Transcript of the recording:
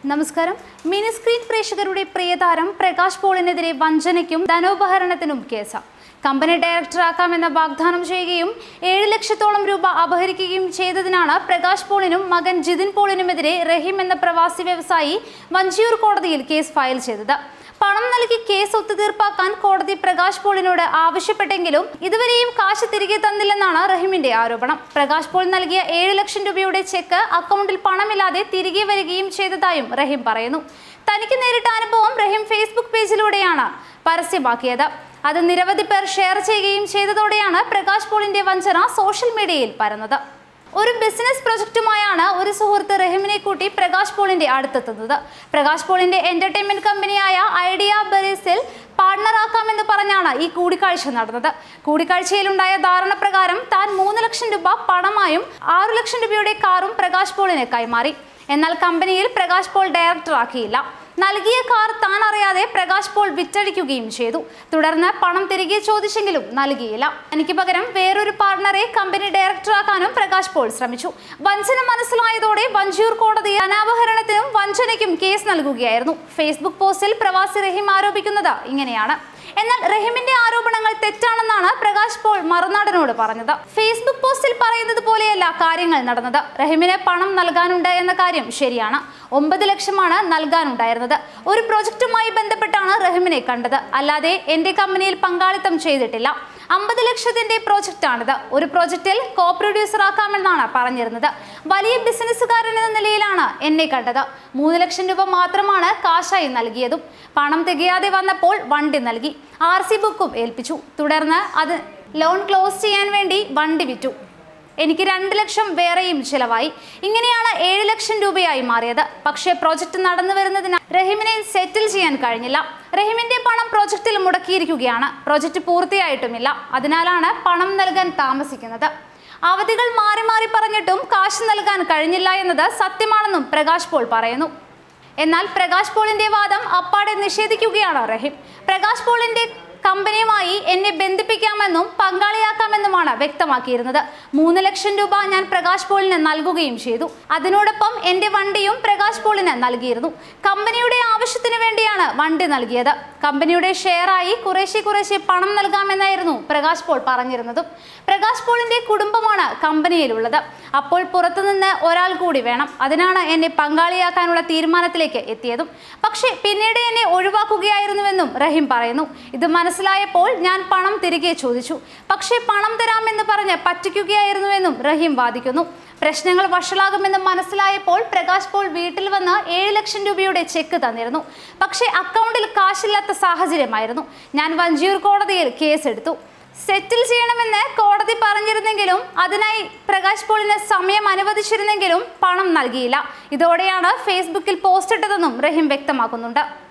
നമസ്കാരം mini screen പ്രേക്ഷകരുടെ പ്രിയതാരം പ്രകാശ് പോളിനെതിരെ വഞ്ചനയ്ക്കും ധനോപഹരണത്തിനും കേസ് കമ്പനി ഡയറക്ടറാക്കാമെന്ന വാഗ്ദാനം ചെയ്യുകയും ഏഴ് ലക്ഷത്തോളം രൂപ അപഹരിക്കുകയും ചെയ്തതിനാണ് പ്രകാശ് പോളിനും മകൻ ജിതിൻ പോളിനുമെതിരെ റഹീം എന്ന പ്രവാസി വ്യവസായി വഞ്ചിയൂർ കോടതിയിൽ കേസ് ഫയൽ ചെയ്തത് പണം നൽകി കേസ് ഒത്തുതീർപ്പാക്കാൻ കോടതി പ്രകാശ് പോളിനോട് ആവശ്യപ്പെട്ടെങ്കിലും ഇതുവരെയും കാശ് തിരികെ തന്നില്ലെന്നാണ് റഹീമിന്റെ ആരോപണം പ്രകാശ് പോൾ നൽകിയ ഏഴ് ലക്ഷം രൂപയുടെ ചെക്ക് അക്കൗണ്ടിൽ പണമില്ലാതെ തിരികെ വരികയും ചെയ്തതായും റഹീം പറയുന്നു തനിക്ക് നേരിട്ട അനുഭവം റഹീം ഫേസ്ബുക്ക് പേജിലൂടെയാണ് പരസ്യമാക്കിയത് അത് നിരവധി പേർ ഷെയർ ചെയ്യുകയും ചെയ്തതോടെയാണ് പ്രകാശ് പോളിന്റെ വഞ്ചന സോഷ്യൽ മീഡിയയിൽ പരന്നത് ഒരു ബിസിനസ് പ്രൊജക്റ്റുമായാണ് ഒരു സുഹൃത്ത് റഹീമിനെ കൂട്ടി പ്രകാശ് പോളിന്റെ അടുത്തെത്തുന്നത് പ്രകാശ് പോളിന്റെ എന്റർടൈൻമെന്റ് കമ്പനിയായ ഐഡിയ ബെറീസിൽ പാർട്ണറാക്കാമെന്ന് പറഞ്ഞാണ് ഈ കൂടിക്കാഴ്ച നടന്നത് കൂടിക്കാഴ്ചയിലുണ്ടായ ധാരണ പ്രകാരം താൻ മൂന്ന് ലക്ഷം രൂപ പണമായും ആറു ലക്ഷം രൂപയുടെ കാറും പ്രകാശ് പോളിന് കൈമാറി എന്നാൽ കമ്പനിയിൽ പ്രകാശ് പോൾ ഡയറക്ടറാക്കിയില്ല നൽകിയ കാർ താൻ അറിയാതെ പ്രകാശ് പോൾ വിറ്റഴിക്കുകയും ചെയ്തു തുടർന്ന് പണം തിരികെ ചോദിച്ചെങ്കിലും നൽകിയില്ല എനിക്ക് പകരം വേറൊരു പാർട്ണറെ കമ്പനി ഡയറക്ടറാക്കാനും പ്രകാശ് പോൾ ശ്രമിച്ചു വഞ്ചന മനസ്സിലായതോടെ വഞ്ചിയൂർ കോടതി അനാപഹരണത്തിനും വഞ്ചനയ്ക്കും കേസ് നൽകുകയായിരുന്നു ഫേസ്ബുക്ക് പോസ്റ്റിൽ പ്രവാസി റഹീം ആരോപിക്കുന്നത് ഇങ്ങനെയാണ് എന്നാൽ റഹീമിന്റെ ആരോപണങ്ങൾ തെറ്റാണെന്നാണ് പ്രകാശ് പോൾ മറുനാടനോട് പറഞ്ഞത് ഫേസ്ബുക്ക് പോസ്റ്റിൽ പറയുന്നത് പോലെയല്ല കാര്യങ്ങൾ നടന്നത് റഹീമിന് പണം നൽകാനുണ്ട് എന്ന കാര്യം ശരിയാണ് ഒമ്പത് ലക്ഷമാണ് നൽകാനുണ്ടായിരുന്നത് ഒരു പ്രോജക്റ്റുമായി ബന്ധപ്പെട്ടാണ് റഹീമിനെ കണ്ടത് അല്ലാതെ എന്റെ കമ്പനിയിൽ പങ്കാളിത്തം ചെയ്തിട്ടില്ല അമ്പത് ലക്ഷത്തിന്റെ പ്രോജക്റ്റാണിത് ഒരു പ്രോജക്റ്റിൽ കോ പ്രൊഡ്യൂസർ ആക്കാമെന്നാണ് പറഞ്ഞിരുന്നത് വലിയ ബിസിനസ്സുകാരൻ എന്ന നിലയിലാണ് എന്നെ കണ്ടത് മൂന്ന് ലക്ഷം രൂപ മാത്രമാണ് കാശായി നൽകിയതും പണം തികയാതെ വന്നപ്പോൾ വണ്ടി നൽകി ആർ സി ബുക്കും ഏൽപ്പിച്ചു തുടർന്ന് അത് ലോൺ ക്ലോസ് ചെയ്യാൻ വേണ്ടി വണ്ടി വിറ്റു എനിക്ക് രണ്ട് ലക്ഷം വേറെയും ചിലവായി ഇങ്ങനെയാണ് ഏഴ് ലക്ഷം രൂപയായി മാറിയത് പക്ഷേ പ്രോജക്റ്റ് നടന്നു വരുന്നതിനാൽ റഹീമിനെ സെറ്റിൽ ചെയ്യാൻ കഴിഞ്ഞില്ല റഹീമിന്റെ പണം പ്രോജക്റ്റിൽ മുടക്കിയിരിക്കുകയാണ് പ്രോജക്റ്റ് പൂർത്തിയായിട്ടുമില്ല അതിനാലാണ് പണം നൽകാൻ താമസിക്കുന്നത് അവധികൾ മാറി മാറി പറഞ്ഞിട്ടും കാശ് നൽകാൻ കഴിഞ്ഞില്ല എന്നത് സത്യമാണെന്നും പ്രകാശ് പോൾ പറയുന്നു എന്നാൽ പ്രകാശ് പോളിന്റെ വാദം അപ്പാടെ നിഷേധിക്കുകയാണ് റഹീം പ്രകാശ് പോളിന്റെ കമ്പനിയുമായി എന്നെ ബന്ധിപ്പിക്കാമെന്നും പങ്കാളിയാക്കാമെന്നുമാണ് വ്യക്തമാക്കിയിരുന്നത് മൂന്ന് ലക്ഷം രൂപ ഞാൻ പ്രകാശ് പോളിന് നൽകുകയും ചെയ്തു അതിനോടൊപ്പം എന്റെ വണ്ടിയും പ്രകാശ് പോളിന് നൽകിയിരുന്നു കമ്പനിയുടെ ആവശ്യത്തിന് വേണ്ടിയാണ് വണ്ടി നൽകിയത് കമ്പനിയുടെ ഷെയറായി കുറേശ്ശെ കുറേശ്ശെ പണം നൽകാമെന്നായിരുന്നു പ്രകാശ് പോൾ പറഞ്ഞിരുന്നതും പ്രകാശ് പോളിന്റെ കുടുംബമാണ് കമ്പനിയിലുള്ളത് അപ്പോൾ പുറത്തുനിന്ന് ഒരാൾ കൂടി വേണം അതിനാണ് എന്നെ പങ്കാളിയാക്കാനുള്ള തീരുമാനത്തിലേക്ക് എത്തിയതും പക്ഷേ പിന്നീട് എന്നെ ഒഴിവാക്കുകയായിരുന്നുവെന്നും റഹീം പറയുന്നു ഇത് മനസ്സിലായപ്പോൾ ഞാൻ പണം തിരികെ ചോദിച്ചു പക്ഷേ പണം തരാമെന്ന് പറഞ്ഞ് പറ്റിക്കുകയായിരുന്നുവെന്നും റഹീം വാദിക്കുന്നു പ്രശ്നങ്ങൾ വഷളാകുമെന്ന് മനസ്സിലായപ്പോൾ പ്രകാശ് പോൾ വീട്ടിൽ വന്ന് ഏഴ് ലക്ഷം രൂപയുടെ ചെക്ക് തന്നിരുന്നു പക്ഷേ അക്കൗണ്ടിൽ കാശില്ലാത്ത സാഹചര്യമായിരുന്നു ഞാൻ വഞ്ചിയൂർ കോടതിയിൽ കേസെടുത്തു സെറ്റിൽ ചെയ്യണമെന്ന് കോടതി പറഞ്ഞിരുന്നെങ്കിലും അതിനായി പ്രകാശ് പോളിന് സമയം അനുവദിച്ചിരുന്നെങ്കിലും പണം നൽകിയില്ല ഇതോടെയാണ് ഫേസ്ബുക്കിൽ പോസ്റ്റ് ഇട്ടതെന്നും റഹീം വ്യക്തമാക്കുന്നുണ്ട്